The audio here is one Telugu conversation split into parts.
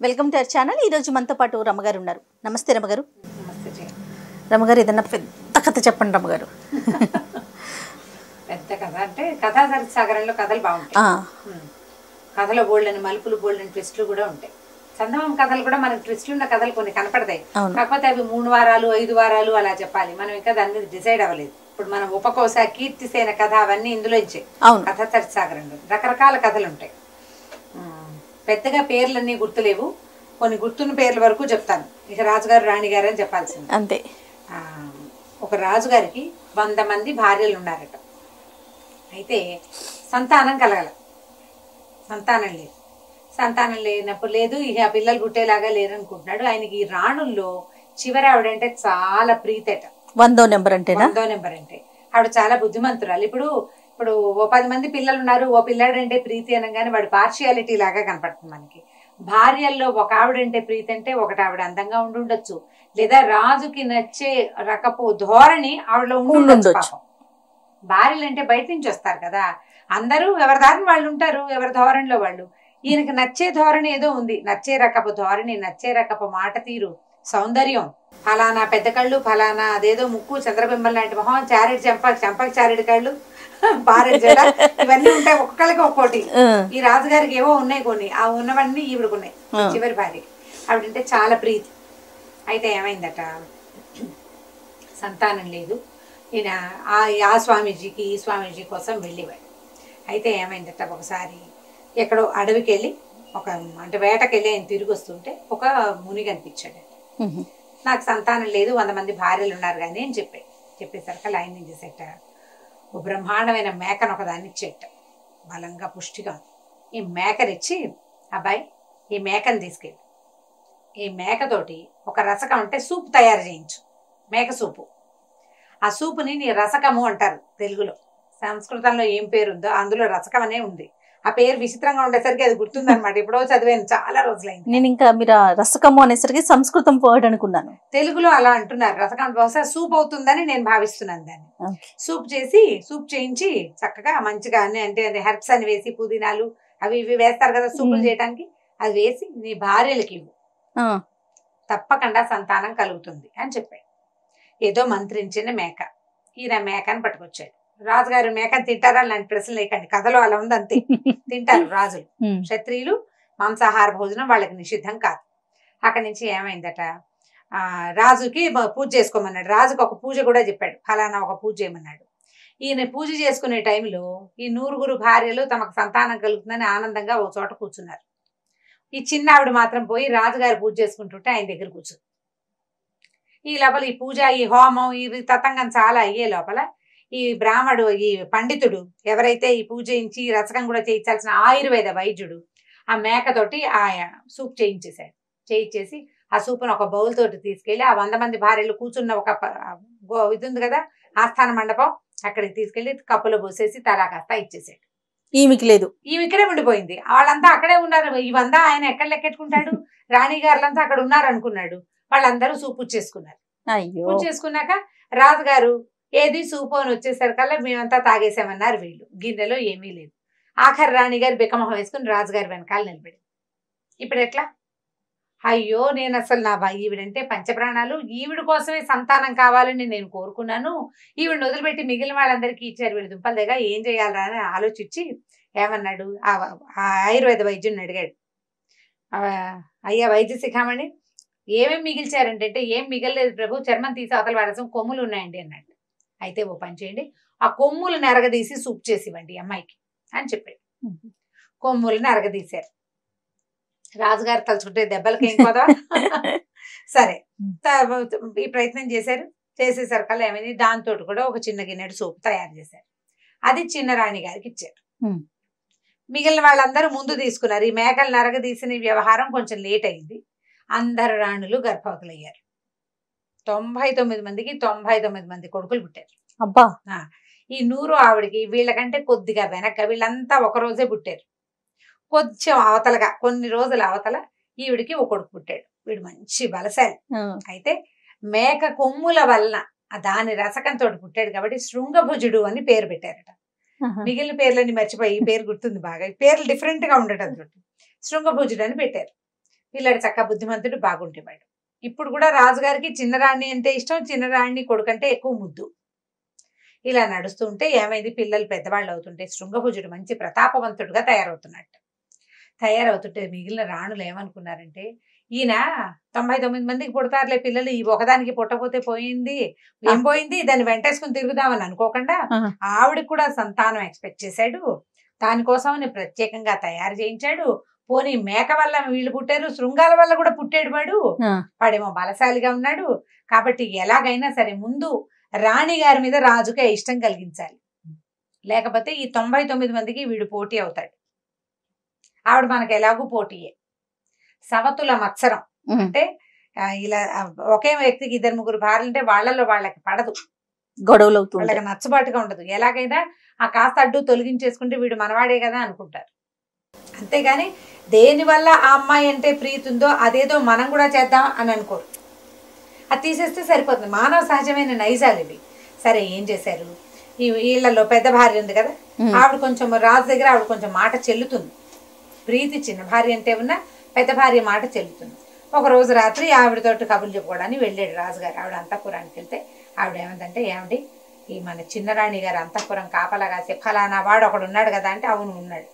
వెల్కమ్ టు అవర్ ఛానల్ ఈ రోజు మనతో పాటు రమ్మగారు ఉన్నారు నమస్తే రమ్మగారు నమస్తే జయ. రమ్మగారు ఏదన్నా పెద్ద కథ చెప్పండి రమ్మగారు పెద్ద కథ అంటే కథా సాగరంలో కథలు బాగుంటాయి ఆ, ఉమ్. కథలో బోల్డని మలుపులు బోల్డని ట్విస్టులు కూడా ఉంటాయి చందమామ కథలు కూడా మనకు ట్విస్టులు ఉన్న కథలు కొన్ని కనపడతాయి అవును. కాకపోతే అవి మూడు వారాలు ఐదు వారాలు అలా చెప్పాలి మనం ఇంకా దాని మీద డిసైడ్ అవ్వలేదు ఇప్పుడు మనం ఉపకోస కీర్తిసేన కథ అవన్నీ ఇందులో ఇచ్చాయి అవును కథ సాగరంలో రకరకాల కథలు ఉంటాయి ఉమ్. పెద్దగా పేర్లన్నీ గుర్తులేవు కొన్ని గుర్తున్న పేర్ల వరకు చెప్తాను ఇక రాజుగారు రాణిగారు అని చెప్పాల్సింది అంతే ఆ, ఒక రాజుగారికి వంద మంది భార్యలు ఉన్నారట అయితే సంతానం కలగల సంతానం లేదు సంతానం లేనప్పుడు లేదు ఇక ఆ పిల్లలు పుట్టేలాగా లేరనుకుంటున్నాడు ఆయనకి ఈ రాణుల్లో చివరి ఆవిడంటే చాలా ప్రీతట వందో నెంబర్ అంటేనా వందో నెంబర్ అంటే ఆవిడ చాలా బుద్ధిమంతురాలు ఇప్పుడు ఇప్పుడు ఓ పది మంది పిల్లలు ఉన్నారు ఓ పిల్లాడు అంటే ప్రీతి అనగానే వాడు పార్షియాలిటీ లాగా కనపడుతుంది మనకి భార్యల్లో ఒక ఆవిడంటే ప్రీతి అంటే ఒకటి ఆవిడ అందంగా ఉండి ఉండొచ్చు లేదా రాజుకి నచ్చే రకపు ధోరణి ఆవిడలో ఉండి ఉండొచ్చు ఉండుండొచ్చు. పాపం. భార్యలు అంటే బయట నుంచి వస్తారు కదా అందరూ ఎవరి దారిని వాళ్ళు ఉంటారు ఎవరి ధోరణిలో వాళ్ళు ఈయనకి నచ్చే ధోరణి ఏదో ఉంది నచ్చే రకపు ధోరణి నచ్చే రకపు మాట తీరు సౌందర్యం ఫలానా పెద్ద కళ్ళు ఫలానా అదేదో ముక్కు చంద్రబింబం లాంటి మొహం చారెడు చెంప చెంపకి చారెడు కళ్ళు పారెడు జడ ఇవన్నీ ఉంటాయి ఒక్కొక్కరికి ఒక్కోటి ఆ, ఈ రాజుగారికి ఏవో ఉన్నాయి కొన్ని ఆ ఉన్నవన్నీ ఈవిడకున్నాయి ఆ. చివరి భార్య ఆవిడంటే చాలా ప్రీతి అయితే ఏమైందట సంతానం లేదు ఈయన ఆ ఆ స్వామీజీకి ఈ స్వామీజీ కోసం వెళ్ళేవాడు అయితే ఏమైందట ఒకసారి ఎక్కడో అడవికి వెళ్ళి ఒక అంటే వేటకి వెళ్ళి ఆయన తిరిగి వస్తుంటే ఒక ముని కనిపించాడు ఉహు. నాకు సంతానం లేదు వంద మంది భార్యలు ఉన్నారు కానీ అని చెప్పాడు చెప్పేసరికి ఆయన ఏం చేసేట ఓ బ్రహ్మాండమైన మేకను ఒకదాన్ని ఇచ్చేట బలంగా పుష్టిగా ఉంది. ఈ మేకనిచ్చి అబ్బాయి ఈ మేకను తీసుకెళ్ళి ఈ మేకతోటి ఒక రసకం అంటే సూప్ తయారు చేయించు మేక సూపు ఆ సూపుని నీ రసకము అంటారు తెలుగులో సంస్కృతంలో ఏం పేరు ఉందో అందులో రసకం అనే ఉంది ఆ పేరు విచిత్రంగా ఉండేసరికి అది గుర్తుందనమాట ఎప్పుడో చదివాను చాలా రోజులైంది నేను ఇంకా మీరు ఆ రసకము అనేసరికి సంస్కృతం వర్డ్ అనుకున్నాను తెలుగులో అలా అంటున్నారు రసకం బహుశా సూప్ అవుతుందని నేను భావిస్తున్నాను దాన్ని ఓకే. సూప్ చేసి సూప్ చేయించి చక్కగా మంచిగా అన్ని అంటే హెర్బ్స్ అని వేసి పుదీనాలు అవి ఇవి వేస్తారు కదా సూపులు మ్మ్. చేయడానికి అది వేసి నీ భార్యలకి ఇవ్వు ఆ, తప్పకుండా సంతానం కలుగుతుంది అని చెప్పాడు ఏదో మంత్రించిన మేక ఈయన మేకని పట్టుకొచ్చాడు రాజుగారు మేకని తింటారా లాంటి ప్రశ్నలు లేకండి కథలో అలా ఉంది అంతే తింటారు రాజులు ఉమ్, క్షత్రియులు మాంసాహార భోజనం వాళ్ళకి నిషిద్ధం కాదు అక్కడి నుంచి ఏమైందట ఆ రాజుకి బ- పూజ చేసుకోమన్నాడు రాజుకి ఒక పూజ కూడా చెప్పాడు ఫలానా ఒక పూజ చేయమన్నాడు ఈయన పూజ చేసుకునే టైంలో ఈ నూరుగురు భార్యలు తమకు సంతానం కలుగుతుందని ఆనందంగా ఓ చోట కూర్చున్నారు ఈ చిన్న ఆవిడ మాత్రం పోయి రాజుగారి పూజ చేసుకుంటుంటే ఆయన దగ్గర కూర్చుంది ఈ లోపల ఈ పూజ ఈ హోమం ఈ తతంగం చాలా అయ్యే లోపల ఈ బ్రాహ్మడు ఈ పండితుడు ఎవరైతే ఈ పూజ చేయించి ఈ రసకం కూడా చేయించాల్సిన ఆయుర్వేద వైద్యుడు ఆ మేకతోటి ఆ సూప్ చేయించేశాడు చేయించేసి ఆ సూపును ఒక బౌల్ తోటి తీసుకెళ్లి ఆ వంద మంది భార్యలు కూర్చున్న ఒక ప- గో- ఇది ఉంది కదా ఆస్థాన మండపం అక్కడికి తీసుకెళ్లి కప్పులో పోసేసి తలా కాస్త ఇచ్చేసాడు ఈమెకి లేదు ఈమె ఇక్కడే ఉండిపోయింది వాళ్ళంతా అక్కడే ఉన్నారు ఇవంతా ఆయన ఎక్కడ లెక్కెట్టుకుంటాడు రాణి గారులంతా అక్కడ ఉన్నారు అనుకున్నాడు వాళ్ళందరూ సూపు చేసుకున్నారు అయ్యో పూజ చేసుకున్నాక రాజుగారు ఏది సూపు అని వచ్చేసరికల్లా మేమంతా తాగేసామన్నారు వీళ్ళు గిన్నెలో ఏమీ లేదు ఆఖరి రాణి గారు బిక్కమొహం వేసుకుని రాజుగారి వెనకాల నిలబడి ఇప్పుడు ఎట్లా అయ్యో నేను అసలు నా భా- ఈవిడంటే పంచప్రాణాలు ఈవిడ కోసమే సంతానం కావాలని నేను కోరుకున్నాను ఈవిడిని వదిలిపెట్టి మిగిలిన వాళ్ళందరికీ ఇచ్చారు వీళ్ళు దుంపల దగ్గర ఏం చేయాలా అని ఆలోచించి ఏమన్నాడు ఆ ఆ ఆయుర్వేద వైద్యుని అడిగాడు "ఆ, అయ్యా వైద్య శిఖామణి ఏమేమి మిగిల్చారంటే అంటే ఏం మిగలలేదు ప్రభు చర్మం తీసి అవతల వాడసం కొమ్ములు ఉన్నాయండి అన్నాడు అయితే ఓ పని చేయండి ఆ కొమ్ములు నరగదీసి సూప్ చేసి ఇవ్వండి ఈ అమ్మాయికి అని చెప్పాడు ఉహు. కొమ్ములు నరగదీశారు రాజుగారు తలుచుకుంటే దెబ్బలకి ఏం పోదా సరే త- ఈ ప్రయత్నం చేశారు చేసేసరికల్లా ఏమైంది దాంతో కూడా ఒక చిన్న గిన్నెడు సూప్ తయారు చేశారు అది చిన్న రాణి గారికి ఇచ్చారు Hmm. మిగిలిన వాళ్ళందరూ ముందు తీసుకున్నారు ఈ మేకలు నరగదీసిన ఈ వ్యవహారం కొంచెం లేట్ అయింది అందరు రాణులు గర్భవతులయ్యారు తొంభై తొమ్మిది మందికి తొంభై తొమ్మిది మంది కొడుకులు పుట్టారు అబ్బా ఈ నూరు ఆవిడకి వీళ్ళకంటే కొద్దిగా వెనక వీళ్ళంతా ఒక రోజే పుట్టారు కొంచెం అవతలగా కొన్ని రోజుల అవతల ఈవిడికి ఒక కొడుకు పుట్టాడు వీడు మంచి బలశాలి ఆ, అయితే మేక కొమ్ముల వలన ఆ దాని రసకంతో పుట్టాడు కాబట్టి శృంగభుజుడు అని పేరు పెట్టారట ఆహా. మిగిలిన పేర్లని మర్చిపోయి ఈ పేరు గుర్తుంది బాగా ఈ పేర్లు డిఫరెంట్ గా ఉండటం తోటి శృంగభుజుడు అని పెట్టారు పిల్లడు చక్క బుద్ధిమంతుడు బాగుంటేవాడు ఇప్పుడు కూడా రాజుగారికి చిన్నరాణి అంటే ఇష్టం చిన్నరాణి కొడుకంటే ఎక్కువ ముద్దు ఇలా నడుస్తూ ఉంటే ఏమైంది పిల్లలు పెద్దవాళ్ళు అవుతుంటే శృంగభుజుడు మంచి ప్రతాపవంతుడుగా తయారవుతున్నట్టు తయారవుతుంటే మిగిలిన రాణులు ఏమనుకున్నారంటే ఈయన తొంభై తొమ్మిది మందికి పుడతారులే పిల్లలు ఈ ఒకదానికి పుట్టపోతే పోయింది ఏం పోయింది దాన్ని వెంటేసుకుని తిరుగుదామని అనుకోకుండా ఆహా. ఆవిడకి కూడా సంతానం ఎక్స్పెక్ట్ చేశాడు దానికోసమని ప్రత్యేకంగా తయారు చేయించాడు పోనీ మేక వల్ల వీళ్ళు పుట్టారు శృంగాల వల్ల కూడా పుట్టాడు వాడు ఆ. వాడేమో బలశాలిగా ఉన్నాడు కాబట్టి ఎలాగైనా సరే ముందు రాణి గారి మీద రాజుకే ఇష్టం కలిగించాలి లేకపోతే ఈ తొంభై తొమ్మిది మందికి వీడు పోటీ అవుతాడు ఆవిడ మనకు ఎలాగూ పోటీయే సవతుల మత్సరం ఉమ్. అంటే ఆ, ఇలా ఆ, ఒకే వ్యక్తికి ఇద్దరు ముగ్గురు భార్యలు అంటే వాళ్ళలో వాళ్ళకి పడదు గొడవలు అవుతుంటాయి వాళ్ళకి నచ్చబాటుగా ఉండదు ఎలాగైనా ఆ కాస్త అడ్డు తొలగించేసుకుంటే వీడు మనవాడే కదా అనుకుంటారు అంతేగాని దేనివల్ల ఆ అమ్మాయి అంటే ప్రీతి ఉందో అదేదో మనం కూడా చేద్దాం అని అనుకోరు అది తీసేస్తే సరిపోతుంది మానవ సహజమైన నైజాలు ఇవి సరే ఏం చేశారు ఈ వీళ్ళలో పెద్ద భార్య ఉంది కదా ఉమ్. ఆవిడ కొంచెం రాజు దగ్గర ఆవిడ కొంచెం మాట చెల్లుతుంది ప్రీతి చిన్న భార్య అంటే ఉన్న పెద్ద భార్య మాట చెల్లుతుంది ఒక రోజు రాత్రి ఆవిడతోటి కబుర్లు చెప్పుకోవడానికి వెళ్ళాడు రాజుగారు ఆవిడ అంతఃపురానికి వెళ్తే ఆవిడ ఏమందంటే ఏమండి ఈ మన చిన్నరాణి గారు అంతఃపురం కాపలా కాసే ఫలానా వాడు ఒకడు ఉన్నాడు కదా అంటే అవును ఉన్నాడు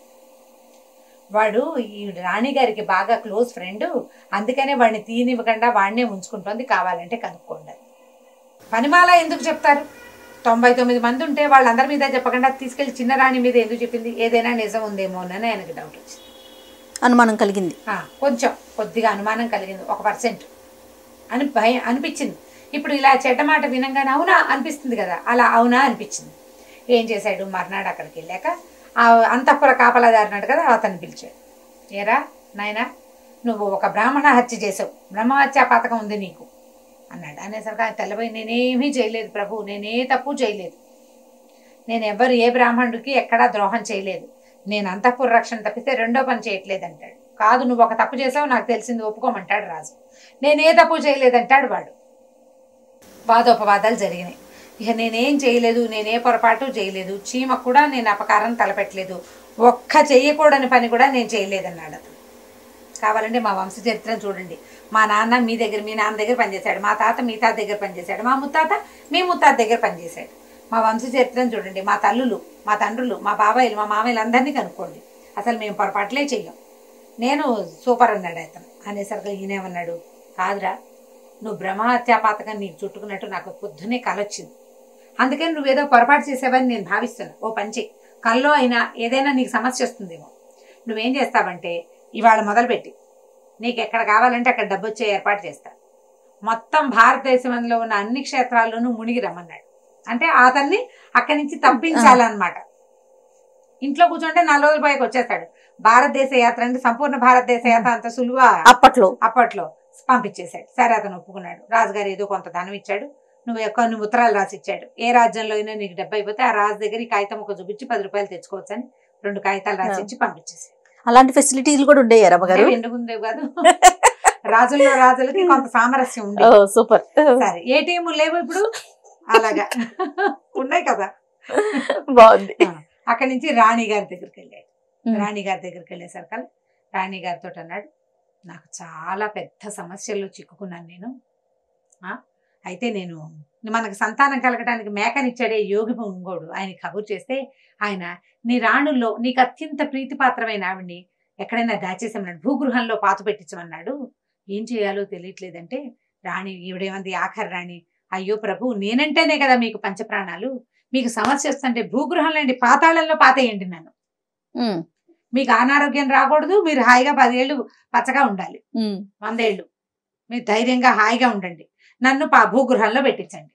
వాడు ఈ రాణి గారికి బాగా క్లోజ్ ఫ్రెండ్ అందుకనే వాడిని తీనివ్వకుండా వాడినే ఉంచుకుంటోంది కావాలంటే కనుక్కోండి అని. పనిమాల ఎందుకు చెప్తారు తొంభై తొమ్మిది మంది ఉంటే వాళ్ళందరి మీద చెప్పకుండా తీసుకెళ్లి చిన్న రాణి మీద ఎందుకు చెప్పింది ఏదైనా నిజం ఉందేమో అని ఆయనకి డౌట్ వచ్చింది అనుమానం కలిగింది ఆ, కొంచెం కొద్దిగా అనుమానం కలిగింది ఒక పర్సెంట్ అని భయం అనిపించింది ఇప్పుడు ఇలా చెడ్డ మాట వినంగానే అవునా అనిపిస్తుంది కదా అలా అవునా అనిపించింది ఏం చేశాడు మర్నాడు అక్కడికి వెళ్ళాక ఆ అంతఃపుర కాపలాదారున్నాడు కదా అతన్ని పిలిచాడు ఏరా నాయనా నువ్వు ఒక బ్రాహ్మణ హత్య చేసావు బ్రహ్మహత్య పథకం ఉంది నీకు అన్నాడు అనేసరికి ఆయన తెల్లబోయి నేనేమీ చేయలేదు ప్రభు నేనే తప్పు చేయలేదు నేను ఎవరు ఏ బ్రాహ్మణుడికి ఎక్కడా ద్రోహం చేయలేదు నేను అంతఃపుర రక్షణ తప్పితే రెండో పని చేయట్లేదు అంటాడు కాదు నువ్వు ఒక తప్పు చేసావు నాకు తెలిసింది ఒప్పుకోమంటాడు రాజు నేనే తప్పు చేయలేదంటాడు వాడు వాదోపవాదాలు జరిగినాయి ఇక నేనేం చేయలేదు నేనే పొరపాటు చేయలేదు చీమకు కూడా నేను అపకారం తలపెట్టలేదు ఒక్క చెయ్యకూడని పని కూడా నేను చేయలేదన్నాడు అతను కావాలంటే మా వంశ చరిత్రను చూడండి మా నాన్న మీ దగ్గర మీ నాన్న దగ్గర పనిచేశాడు మా తాత మీ తాత దగ్గర పనిచేశాడు మా ముత్తాత మీ ముత్తాత దగ్గర పనిచేశాడు మా వంశ చరిత్రను చూడండి మా తల్లులు మా తండ్రులు మా బాబాయిలు మా మామయ్యలు అందరినీ కనుక్కోండి అసలు మేము పొరపాట్లే చెయ్యం నేను సూపర్ అన్నాడు అతను అనేసరికి ఈయనేమన్నాడు కాదురా నువ్వు బ్రహ్మహత్యా పాతకం నీకు చుట్టుకున్నట్టు నాకు పొద్దునే కలొచ్చింది అందుకని నువ్వేదో పొరపాటు చేసావని నేను భావిస్తున్నా ఓ పంచి కల్లో అయినా ఏదైనా నీకు సమస్య వస్తుందేమో నువ్వేం చేస్తావంటే ఇవాళ మొదలుపెట్టి నీకు ఎక్కడ కావాలంటే అక్కడ డబ్బు వచ్చే ఏర్పాటు చేస్తా మొత్తం భారతదేశంలో ఉన్న అన్ని క్షేత్రాల్లోనూ మునిగి రమ్మన్నాడు అంటే అతన్ని అక్కడి నుంచి తప్పించాలన్నమాట ఇంట్లో కూర్చుంటే నాలుగు రోజుల పైకి వచ్చేస్తాడు భారతదేశ యాత్ర అంటే సంపూర్ణ భారతదేశ యాత్ర అంత సులువా అప్పట్లో అప్పట్లో పంపించేశాడు సరే అతను ఒప్పుకున్నాడు రాజుగారు ఏదో కొంత ధనం ఇచ్చాడు నువ్వు కొన్ని ఉత్తరాలు రాసి ఇచ్చాడు ఏ రాజ్యంలో అయినా నీకు డబ్బు అయిపోతే ఆ రాజు దగ్గర ఈ కాగితం ఒక చూపించి పది రూపాయలు తెచ్చుకోవచ్చు అని రెండు కాగితాలు రాసి ఇచ్చి పంపించేసాడు అలాంటి ఫెసిలిటీలు కూడా ఉండేవి రమ్మగారు అంటే ఎందుకు ఉండేవి కాదు రాజుల్లో రాజులకి కొంత సామరస్యం ఉంది ఓ సూపర్ సరే ఏటీఎం లేవు ఇప్పుడు అలాగా ఉన్నాయి కదా బాగుంది అక్కడి నుంచి రాణి గారి దగ్గరికి వెళ్ళాడు ఉమ్. రాణి గారి దగ్గరికి వెళ్ళేసరికి రాణి గారితో అన్నాడు నాకు చాలా పెద్ద సమస్యల్లో చిక్కుకున్నాను నేను ఆ, అయితే నేను మనకు సంతానం కలగడానికి మేకనిచ్చాడే యోగి ఇంకోడు ఆయన కబురు చేస్తే ఆయన నీ రాణుల్లో నీకు అత్యంత ప్రీతిపాత్రమైన ఆవిడ్ని ఎక్కడైనా దాచేసామన్నాడు భూగృహంలో పాత పెట్టించమన్నాడు ఏం చేయాలో తెలియట్లేదంటే రాణి ఈవిడేమంది ఆఖరి రాణి అయ్యో ప్రభు నేనంటేనే కదా మీకు పంచప్రాణాలు మీకు సమస్య వస్తుంటే భూగృహంలో అండి పాతాళంలో పాతేయండి నన్ను ఉమ్, మీకు అనారోగ్యం రాకూడదు మీరు హాయిగా పదేళ్ళు పచ్చగా ఉండాలి ఉమ్, వందేళ్ళు మీరు ధైర్యంగా హాయిగా ఉండండి నన్ను పా భూగృహంలో పెట్టించండి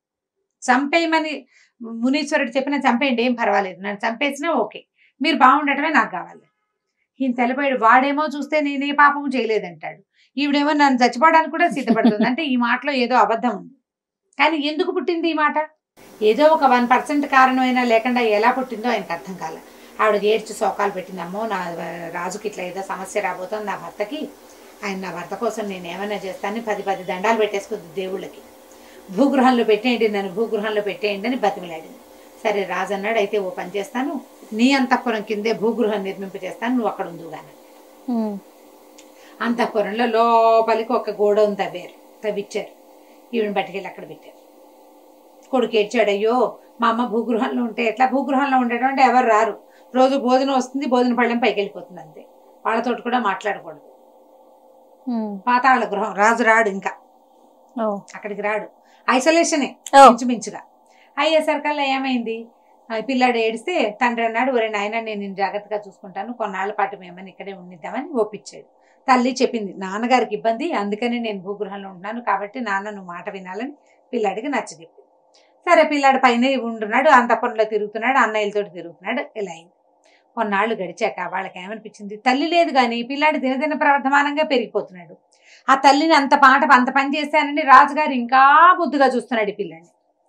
చంపేయమని మునీశ్వరుడు చెప్పిన చంపేయండి ఏం పర్వాలేదు నన్ను చంపేసినా ఓకే మీరు బాగుండటమే నాకు కావాలి ఈయన తెలిపాడు వాడేమో చూస్తే నేనే పాపం చేయలేదంటాడు ఈవిడేమో నన్ను చచ్చిపోవడానికి కూడా సిద్ధపడుతుంది అంటే ఈ మాటలో ఏదో అబద్ధం ఉంది కానీ ఎందుకు పుట్టింది ఈ మాట ఏదో ఒక వన్ పర్సెంట్ కారణమైనా లేకుండా ఎలా పుట్టిందో ఆయనకు అర్థం కాలే ఆవిడకి ఏడ్చి శోకాలు పెట్టిందమ్మో నా రాజుకి ఇట్లా ఏదో సమస్య రాబోతుంది నా భర్తకి ఆయన నా భర్త కోసం నేను ఏమైనా చేస్తానని పది పది దండాలు పెట్టేసుకుంది దేవుళ్ళకి భూగృహంలో పెట్టేయండి నన్ను భూగృహంలో పెట్టేయండి అని బతిమిలాడింది సరే రాజు అన్నాడు అయితే ఓ పని చేస్తాను నీ అంతఃపురం కిందే భూగృహం నిర్మింప చేస్తాను నువ్వు అక్కడ ఉందిగానే ఉమ్, అంతఃపురంలో లోపలికి ఒక గోడ ఉంది తవ్వారు తవ్విచ్చారు ఈవిని పట్టుకెళ్ళి అక్కడ పెట్టారు కొడుకు ఏడ్చాడు అయ్యో మా అమ్మ భూగృహంలో ఉంటే ఎట్లా భూగృహంలో ఉండడం అంటే ఎవరు రారు రోజు భోజనం వస్తుంది భోజన పళ్ళెం పైకి వెళ్ళిపోతుంది అంతే వాళ్ళతోటి కూడా మాట్లాడకూడదు ఉమ్. పాతాళ గృహం రాజు రాడు ఇంకా ఓ. అక్కడికి రాడు ఐసోలేషనే ఓ. ఇంచుమించుగా అయ్యేసరికల్లా ఏమైంది ఆ పిల్లాడు ఏడిస్తే తండ్రి అన్నాడు ఒరే నాయన నేను నిన్ను జాగ్రత్తగా చూసుకుంటాను కొన్నాళ్ళ పాటు మేమని ఇక్కడే ఉండిద్దామని ఒప్పించాడు తల్లి చెప్పింది నాన్నగారికి ఇబ్బంది అందుకని నేను భూగృహంలో ఉంటున్నాను కాబట్టి నాన్న నువ్వు మాట వినాలని పిల్లాడికి నచ్చజెప్పింది సరే పిల్లాడు పైన ఉంటున్నాడు అంతఃపురంలో తిరుగుతున్నాడు అన్నయ్యలతో తిరుగుతున్నాడు ఇలా అయింది కొన్నాళ్ళు గడిచాక వాళ్ళకి ఏమనిపించింది తల్లి లేదు కానీ పిల్లాడు దినదిన ప్రవర్ధమానంగా పెరిగిపోతున్నాడు ఆ తల్లిని అంత పాట అంత పని చేశానని రాజుగారు ఇంకా బుద్ధిగా చూస్తున్నాడు ఈ పిల్లాడిని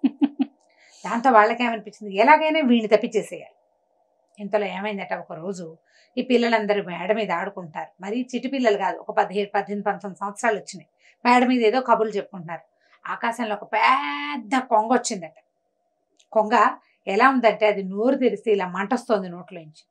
దాంతో వాళ్ళకి ఏమనిపించింది ఎలాగైనా వీడిని తప్పించేసేయాలి ఇంతలో ఏమైందట ఒక రోజు ఈ పిల్లలందరూ మేడ మీద ఆడుకుంటారు మరి చిటి పిల్లలు కాదు ఒక పదిహేడు పద్దెనిమిది పంతొమ్మిది సంవత్సరాలు వచ్చినాయి మేడ మీద ఏదో కబుర్లు చెప్పుకుంటున్నారు ఆకాశంలో ఒక పెద్ద కొంగ వచ్చిందట కొంగ ఎలా ఉందంటే అది నోరు తెరిస్తే ఇలా మంటొస్తోంది నోట్లోంచి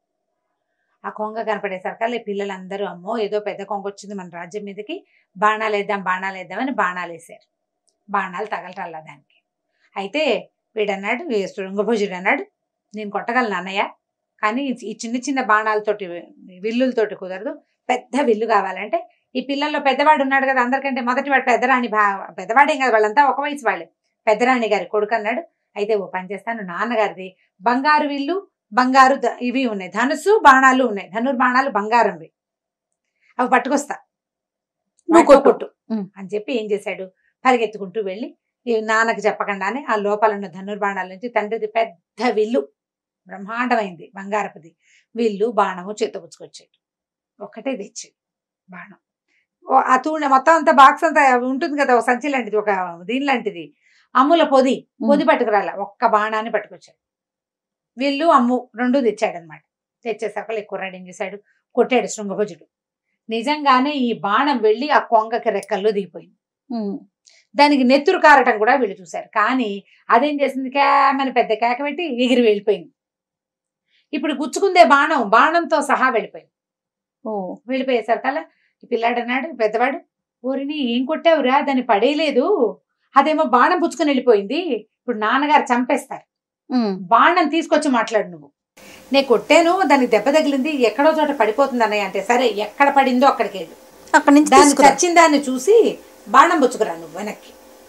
ఆ కొంగ కనపడేసరికల్లా ఈ పిల్లలందరూ అమ్మో ఏదో పెద్ద కొంగ వచ్చింది మన రాజ్యం మీదకి బాణాలు వేద్దాం బాణాలు వేద్దామని బాణాలు వేశారు బాణాలు తగలటల్లా దానికి అయితే వీడన్నాడు ఈ శృంగభుజుడు అన్నాడు నేను కొట్టగలను అన్నయ్య కానీ ఈ- ఈ చిన్న చిన్న బాణాలతోటి విల్లులతోటి కుదరదు పెద్ద విల్లు కావాలంటే ఈ పిల్లల్లో పెద్దవాడు ఉన్నాడు కదా అందరికంటే మొదటి వాడు పెద్దరాణి భా పెద్దవాడేం కదా వాళ్ళంతా ఒక వయసు వాళ్ళే పెద్దరాణి గారి కొడుకు అన్నాడు అయితే ఓ పని చేస్తాను నాన్నగారిది బంగారు విల్లు బంగారు ద- ఇవి ఉన్నాయి ధనుసు బాణాలు ఉన్నాయి ధనుర్బాణాలు బంగారంవి అవి పట్టుకొస్తా నువ్వు వాటితో కొట్టు. కొట్టు ఉమ్. అని చెప్పి ఏం చేశాడు పరిగెత్తుకుంటూ వెళ్ళి ఈ నాన్నకి చెప్పకుండానే ఆ లోపల ఉన్న ధనుర్బాణాల నుంచి తండ్రిది పెద్ద విల్లు బ్రహ్మాండమైంది బంగారపుది విల్లు బాణము చేతపుచ్చుకొచ్చాడు ఒక్కటే తెచ్చాడు బాణం ఓ ఆ తూణె మొత్తం అంతా బాక్స్ అంతా ఉంటుంది కదా ఒక సంచి లాంటిది ఒక దీని లాంటిది అమ్ముల పొది పొది పట్టుకురాల ఒక్క బాణాన్ని పట్టుకొచ్చాడు విల్లు అమ్ము రెండు తెచ్చాడనమాట తెచ్చేసరికి ఈ కుర్రాడు ఏం చేశాడు కొట్టాడు శృంగభుజుడు నిజంగానే ఈ బాణం వెళ్ళి ఆ కొంగకి రెక్కల్లో దిగిపోయింది ఉమ్. దానికి నెత్తురు కారటం కూడా వీళ్ళు చూశారు కానీ అదేం చేసింది కేమని పెద్ద కేక పెట్టి ఎగిరి వెళ్ళిపోయింది ఇప్పుడు గుచ్చుకుందే బాణం బాణంతో సహా వెళ్ళిపోయింది ఓ వెళ్ళిపోయేసరికల్లా ఈ పిల్లాడు అన్నాడు పెద్దవాడు ఊరిని ఏం కొట్టావురా దాన్ని పడేయలేదు అదేమో బాణం పుచ్చుకొని వెళ్ళిపోయింది ఇప్పుడు నాన్నగారు చంపేస్తారు ఉమ్. బాణం తీసుకొచ్చి మాట్లాడు నువ్వు నేను కొట్టాను దానికి దెబ్బ తగిలింది ఎక్కడో చోట పడిపోతుంది అన్నయ్య అంటే సరే ఎక్కడ పడిందో అక్కడికి వెళ్ళు అక్కడి నుంచి దాన్ని తీసుకురా చచ్చిన దాన్ని చూసి బాణం పుచ్చుకురా నువ్వు వెనక్కి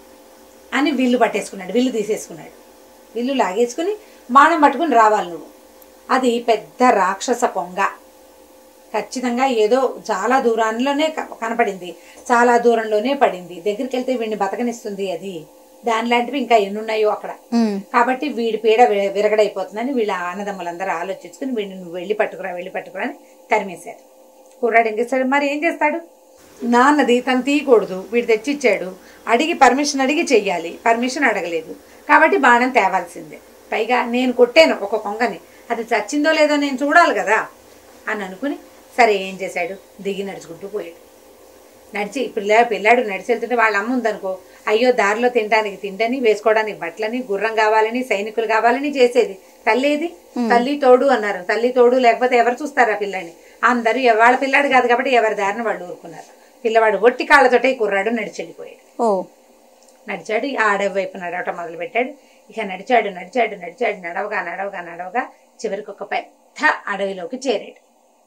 అని విల్లు పట్టేసుకున్నాడు విల్లు తీసేసుకున్నాడు విల్లు లాగేసుకుని బాణం పట్టుకుని రావాలి నువ్వు అది పెద్ద రాక్షస కొంగ ఖచ్చితంగా ఏదో చాలా దూరంలోనే క- కనపడింది చాలా దూరంలోనే పడింది దగ్గరికి వెళ్తే వీడిని బతకనిస్తుంది అది దాని లాంటివి ఇంకా ఎన్నున్నాయో అక్కడ ఉమ్. కాబట్టి వీడి పీడ వి- విరగడైపోతుందని వీళ్ళ అన్నదమ్ములందరూ ఆలోచించుకుని వీడిని నువ్వు వెళ్ళి పట్టుకురా వెళ్ళి పట్టుకురా అని తరిమేశారు కుర్రాడు ఏం చేస్తాడు మరి ఏం చేస్తాడు నాన్నది తను తీయకూడదు వీడు తెచ్చిచ్చాడు అడిగి పర్మిషన్ అడిగి చెయ్యాలి పర్మిషన్ అడగలేదు కాబట్టి బాణం తేవాల్సిందే పైగా నేను కొట్టాను ఒక కొంగని అది చచ్చిందో లేదో నేను చూడాలి కదా అని అనుకుని సరే ఏం చేశాడు దిగి నడుచుకుంటూ పోయాడు నడిచి పిల్ల పిల్లాడు నడిచి వెళ్తుంటే వాళ్ళ అమ్మ ఉందనుకో అయ్యో దారిలో తినడానికి తిండని వేసుకోవడానికి బట్టలని గుర్రం కావాలని సైనికులు కావాలని చేసేది తల్లి ఏది తల్లి తోడు అన్నారు తల్లి తోడు లేకపోతే ఎవరు చూస్తారు ఆ పిల్లాడిని అందరూ ఎవ- వాళ్ళ పిల్లాడు కాదు కాబట్టి ఎవరి దారిని వాళ్ళు ఊరుకున్నారు పిల్లవాడు ఒట్టి కాళ్ళతోటే ఈ కుర్రాడు నడిచి వెళ్ళిపోయాడు ఓ నడిచాడు ఈ అడవి వైపు నడవటం మొదలు పెట్టాడు ఇక నడిచాడు నడిచాడు నడిచాడు నడవగా నడవగా నడవగా చివరికి ఒక పెద్ద అడవిలోకి చేరాడు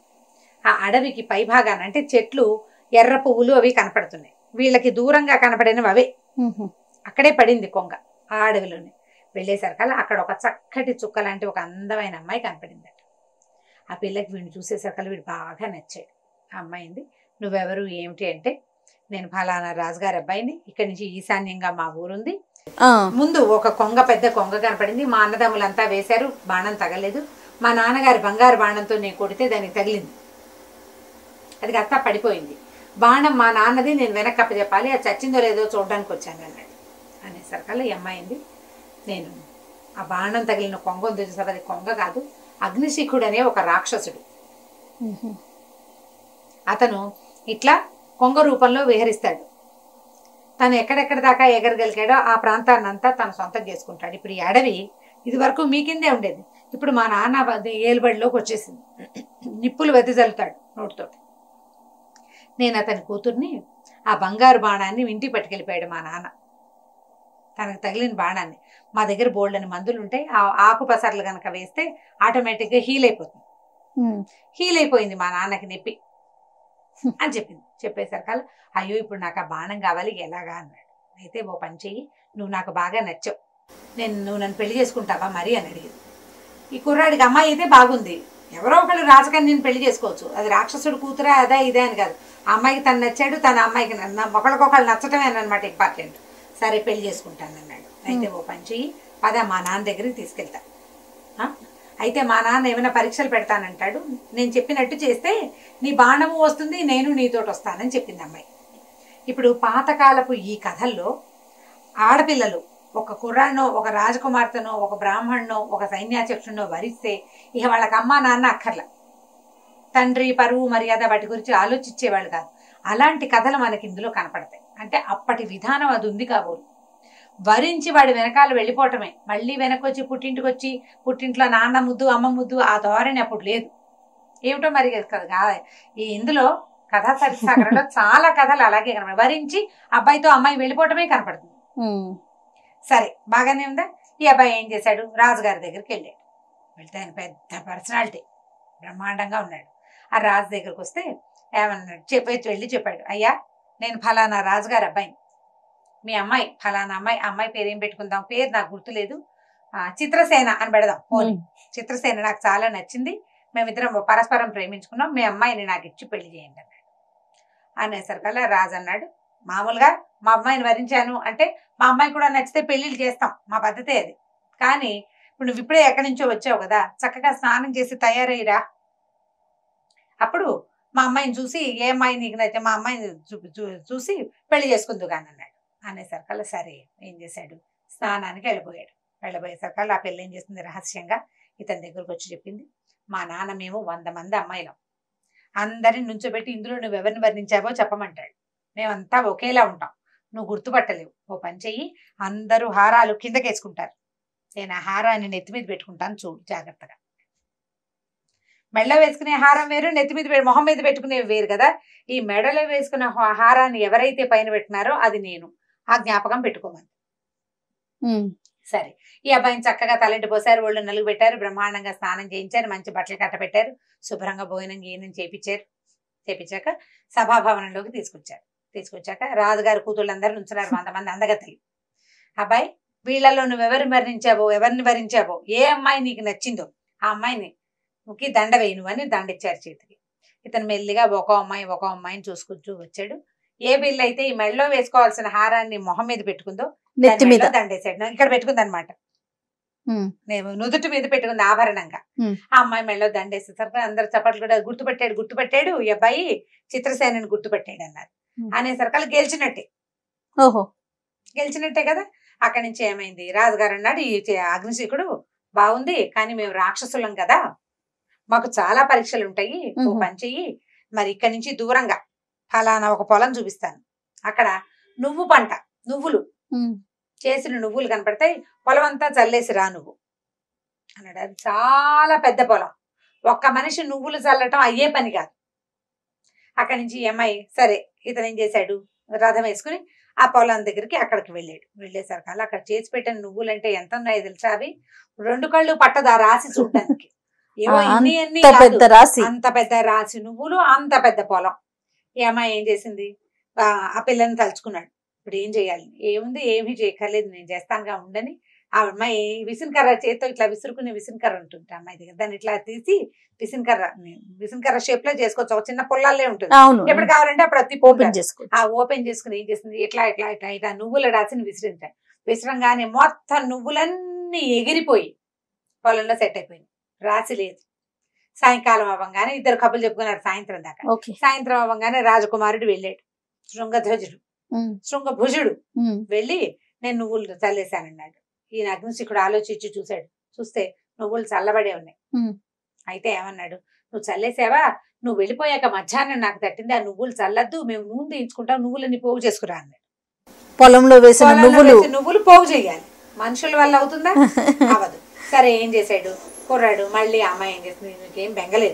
ఆ అడవికి పై భాగాన అంటే చెట్లు ఎర్ర పువ్వులు అవి కనపడుతున్నాయి వీళ్ళకి దూరంగా కనపడినవి అవే ఉహు. అక్కడే పడింది కొంగ ఆ అడవిలోనే వెళ్ళేసరికల్లా అక్కడ ఒక చక్కటి చుక్క లాంటి ఒక అందమైన అమ్మాయి కనపడిందట ఆ పిల్లకి వీడిని చూసేసరికల్లా వీడు బాగా నచ్చాడు ఆ అమ్మాయింది నువ్వెవరు ఏమిటి అంటే నేను ఫలానా రాజుగారి అబ్బాయిని ఇక్కడి నుంచి ఈశాన్యంగా మా ఊరుంది ఆ. ముందు ఒక కొంగ పెద్ద కొంగ కనపడింది మా అన్నదమ్ములంతా వేశారు బాణం తగలేదు మా నాన్నగారి బంగారు బాణంతో నేను కొడితే దానికి తగిలింది అది కాస్త పడిపోయింది బాణం మా నాన్నది నేను వెనక్కి అప్పచెప్పాలి అది చచ్చిందో లేదో చూడడానికి వచ్చాను అన్నాడు అనేసరికల్లా ఈ అమ్మాయింది నేను ఆ బాణం తగిలిన కొంగ ఉంది చూసారు అది కొంగ కాదు అగ్నిశిఖుడు అనే ఒక రాక్షసుడు ఉహు. అతను ఇట్లా కొంగ రూపంలో విహరిస్తాడు తను ఎక్కడెక్కడ దాకా ఎగరగలిగాడో ఆ ప్రాంతాన్ని అంతా తను సొంతం చేసుకుంటాడు ఇప్పుడు ఈ అడవి ఇది వరకు మీ కిందే ఉండేది ఇప్పుడు మా నాన్న అది ఏలుబడిలోకి వచ్చేసింది నిప్పులు వెదజల్లుతాడు నోటితోటి నేను అతని కూతుర్ని ఆ బంగారు బాణాన్ని ఇంటికి పట్టుకెళ్ళిపోయాడు మా నాన్న తనకు తగిలిన బాణాన్ని మా దగ్గర బోల్డ్ అని మందులు ఉంటాయి ఆ ఆకు పసర్లు కనుక వేస్తే ఆటోమేటిక్గా హీల్ అయిపోతుంది ఉమ్, హీల్ అయిపోయింది మా నాన్నకి నొప్పి అని చెప్పింది చెప్పేసరికల్లా అయ్యో ఇప్పుడు నాకు ఆ బాణం కావాలి ఎలాగా అన్నాడు అయితే ఓ పని చెయ్యి నువ్వు నాకు బాగా నచ్చావు నేను నువ్వు నన్ను పెళ్లి చేసుకుంటావా మరి అని అడిగింది ఈ కుర్రాడికి అమ్మాయి అయితే బాగుంది ఎవరో ఒకళ్ళు రాజకన్యని పెళ్లి చేసుకోవచ్చు అది రాక్షసుడు కూతురా అదా ఇదే అని కాదు ఆ అమ్మాయికి తను నచ్చాడు తన అమ్మాయికి న- ఒకళ్ళకొకళ్ళు నచ్చటమే అనమాట ఇంపార్టెంట్ సరే పెళ్లి చేసుకుంటాను అన్నాడు అయితే ఓ పని చెయ్యి పద మా నాన్న దగ్గరికి తీసుకెళ్తా ఆ? అయితే మా నాన్న ఏమైనా పరీక్షలు పెడతానంటాడు నేను చెప్పినట్టు చేస్తే నీ బాణము వస్తుంది నేను నీతోటి వస్తానని చెప్పింది అమ్మాయి ఇప్పుడు పాతకాలపు ఈ కథల్లో ఆడపిల్లలు ఒక కుర్రాన్నో ఒక రాజకుమార్తెనో ఒక బ్రాహ్మణ్ణో ఒక సైన్యాధ్యక్షుడినో వరిస్తే ఇక వాళ్ళకి అమ్మా నాన్న అక్కర్ల తండ్రి పరువు మర్యాద వాటి గురించి ఆలోచించేవాళ్ళు కాదు అలాంటి కథలు మనకి ఇందులో కనపడతాయి అంటే అప్పటి విధానం అది ఉంది కాబోలు వరించి వాడి వెనకాల వెళ్ళిపోవటమే మళ్ళీ వెనకొచ్చి పుట్టింటికి వచ్చి పుట్టింట్లో నాన్న ముద్దు అమ్మ ముద్దు ఆ ధోరణి అప్పుడు లేదు ఏమిటో మరి కదా ఈ ఇందులో కథా సరిసాగరంలో చాలా కథలు అలాగే కనపడతాయి వరించి అబ్బాయితో అమ్మాయి వెళ్ళిపోవటమే కనపడుతుంది ఉమ్, సరే బాగానే ఉందా ఈ అబ్బాయి ఏం చేశాడు రాజుగారి దగ్గరికి వెళ్ళాడు వెళ్తే ఆయన పెద్ద పర్సనాలిటీ బ్రహ్మాండంగా ఉన్నాడు ఆ రాజు దగ్గరికి వస్తే ఏమన్నాడు చెప్పేసి వెళ్ళి చెప్పాడు అయ్యా నేను ఫలానా రాజుగారి అబ్బాయిని మీ అమ్మాయి ఫలానా అమ్మాయి ఆ అమ్మాయి పేరు ఏం పెట్టుకుందాం పేరు నాకు గుర్తులేదు ఆ, చిత్రసేన అని పెడదాం పోనీ ఉమ్, చిత్రసేన నాకు చాలా నచ్చింది మేమిద్దరం పరస్పరం ప్రేమించుకున్నాం మీ అమ్మాయిని నాకు ఇచ్చి పెళ్లి చేయండి అన్నాడు అనేసరికల్లా రాజు అన్నాడు మామూలుగా మా అమ్మాయిని వరించాను అంటే మా అమ్మాయి కూడా నచ్చితే పెళ్లిళ్ళు చేస్తాం మా పద్ధతే అది కానీ ఇప్పుడు నువ్వు ఇప్పుడే ఎక్కడి నుంచో వచ్చావు కదా చక్కగా స్నానం చేసి తయారయ్యిరా అప్పుడు మా అమ్మాయిని చూసి ఏ అమ్మాయి నీకు నచ్చే మా అమ్మాయిని చూ- చూ- చూసి పెళ్లి చేసుకుందు కానీ అన్నాడు అనేసరికల్లా సరే ఏం చేశాడు స్నానానికి వెళ్ళిపోయాడు వెళ్ళబోయేసరికల్లా ఆ పెళ్ళి ఏం చేస్తుంది రహస్యంగా ఇతని దగ్గరకు వచ్చి చెప్పింది మా నాన్న మేము వంద మంది అమ్మాయిలం అందరిని నుంచోబెట్టి ఇందులో నువ్వు ఎవరిని వర్ణించావో చెప్పమంటాడు మేమంతా ఒకేలా ఉంటాం నువ్వు గుర్తుపట్టలేవు ఓ పని చెయ్యి అందరూ హారాలు కిందకేసుకుంటారు నేను ఆ హారాన్ని నెత్తి మీద పెట్టుకుంటాను చూడు జాగ్రత్తగా మెడలో వేసుకునే హారం వేరు నెత్తి మీద పె- మొహం మీద పెట్టుకునేవి వేరు కదా ఈ మెడలో వేసుకునే హా- హారాన్ని ఎవరైతే పైన పెట్టినారో అది నేను ఆ జ్ఞాపకం పెట్టుకోమని ఉమ్, సరే ఈ అబ్బాయిని చక్కగా తలంటి పోసారు ఒళ్ళు నలుగు పెట్టారు బ్రహ్మాండంగా స్నానం చేయించారు మంచి బట్టలు కట్టబెట్టారు శుభ్రంగా భోజనం గీనం చేపించారు చేపించాక సభాభవనంలోకి తీసుకొచ్చారు తీసుకొచ్చాక రాజుగారి కూతుళ్ళందరూ నుంచున్నారు వంద మంది అందగత్తలు అబ్బాయి వీళ్ళలో నువ్వు ఎవరిని వరించావో ఎవరిని వరించావో ఏ అమ్మాయి నీకు నచ్చిందో ఆ అమ్మాయిని నువ్వుకి దండ వేయి నువ్వు అని దండ ఇచ్చారు చేతికి ఇతను మెల్లిగా ఒక అమ్మాయి ఒక అమ్మాయిని చూసుకుంటూ వచ్చాడు ఏ బిల్లు అయితే ఈ మెడలో వేసుకోవాల్సిన హారాన్ని మొహం మీద పెట్టుకుందో నెత్తి దాని మీద మెడలో దండేశాడు ఇక్కడ పెట్టుకుంది అనమాట ఉమ్, నేను నుదుటి మీద పెట్టుకుంది ఆభరణంగా Hmm. ఆ అమ్మాయి మెడలో దండేసేసరికి అందరు చప్పట్లు కూడా గుర్తుపెట్టాడు గుర్తుపెట్టాడు ఈ అబ్బాయి చిత్రసేనని గుర్తుపెట్టాడు అన్నారు Hmm. అనేసరికి వాళ్ళు గెలిచినట్టే ఓహో గెలిచినట్టే కదా అక్కడి నుంచి ఏమైంది రాజుగారు అన్నాడు ఈ చే- అగ్నిశీకుడు బాగుంది కానీ మేము రాక్షసులం కదా మాకు చాలా పరీక్షలు ఉంటాయి ఓ Mhm. పని చెయ్యి మరి ఇక్కడి నుంచి దూరంగా ఫలానా ఒక పొలం చూపిస్తాను అక్కడ నువ్వు పంట నువ్వులు ఉమ్, చేసిన నువ్వులు కనపడతాయి పొలం అంతా చల్లేసి రా నువ్వు అన్నాడు అది చాలా పెద్ద పొలం ఒక్క మనిషి నువ్వులు చల్లటం అయ్యే పని కాదు అక్కడి నుంచి ఈ అమ్మాయి సరే ఇతను ఏం చేశాడు రథం వేసుకుని ఆ పొలం దగ్గరికి అక్కడికి వెళ్ళాడు వెళ్ళేసరికి అలా అక్కడ చేసి పెట్టిన నువ్వులు అంటే ఎంత ఉన్నాయో తెలుసా అవి రెండు కళ్ళు పట్టదు ఆ రాసి చూడటానికి ఏవో ఆ, ఇన్ని అన్ని ఇంత కాదు. పెద్ద రాశి అంత పెద్ద రాసి నువ్వులు అంత పెద్ద పొలం ఈ అమ్మాయి ఏం చేసింది ఆ ఆ పిల్లని తలుచుకున్నాడు ఇప్పుడు ఏం చేయాలి ఏముంది ఏమీ చేయక్కర్లేదు నేను చేస్తానుగా ఉండని ఆ అమ్మాయి విసినకర్ర చేత్తో ఇట్లా విసురుకునే విసినకర్ర ఉంటుంది ఆ అమ్మాయి దగ్గర దాన్ని ఇట్లా తీసి విసినకర్ర విసినకర్ర షేప్ లో చేసుకోవచ్చు ఒక చిన్న పుల్లాలే ఉంటుంది అవును ఎప్పుడు కావాలంటే అప్పుడు అది ఓపెన్ తిప్పుకుంటారు. చేసుకో ఆ ఓపెన్ చేసుకుని ఏం చేసింది ఇట్లా ఇట్లా ఇట్లా ఇట్లా నువ్వుల రాసిని విసిరించాడు విసరంగానే మొత్తం నువ్వులన్నీ ఎగిరిపోయి పొలంలో సెట్ అయిపోయింది రాసి లేదు సాయంకాలం అవ్వగానే ఇద్దరు కబులు చెప్పుకున్నారు సాయంత్రం దాకా ఓకే సాయంత్రం అవ్వగానే రాజకుమారుడు వెళ్ళాడు శృంగధ్వజుడు ఉమ్, శృంగభుజుడు ఉమ్, వెళ్ళి నేను నువ్వులు చల్లేశానన్నాడు ఈయన అగ్నిశిఖుడు ఆలోచించి చూశాడు చూస్తే నువ్వులు చల్లబడే ఉన్నాయి ఉమ్. అయితే ఏమన్నాడు నువ్వు చల్లేసావా నువ్వు వెళ్ళిపోయాక మధ్యాహ్నం నాకు తట్టింది ఆ నువ్వులు చల్లద్దు మేము నూనె తీయించుకుంటాం నువ్వులని పోగు చేసుకురా అన్నాడు పొలంలో వేసిన పొలంలో నువ్వులు వేసే నువ్వులు పోగు చేయాలి మనుషుల వల్ల అవుతుందా అవదు సరే ఏం చేశాడు కుర్రాడు మళ్ళీ ఆ అమ్మాయి ఏం చేస్తుంది నీకేం బెంగలేదు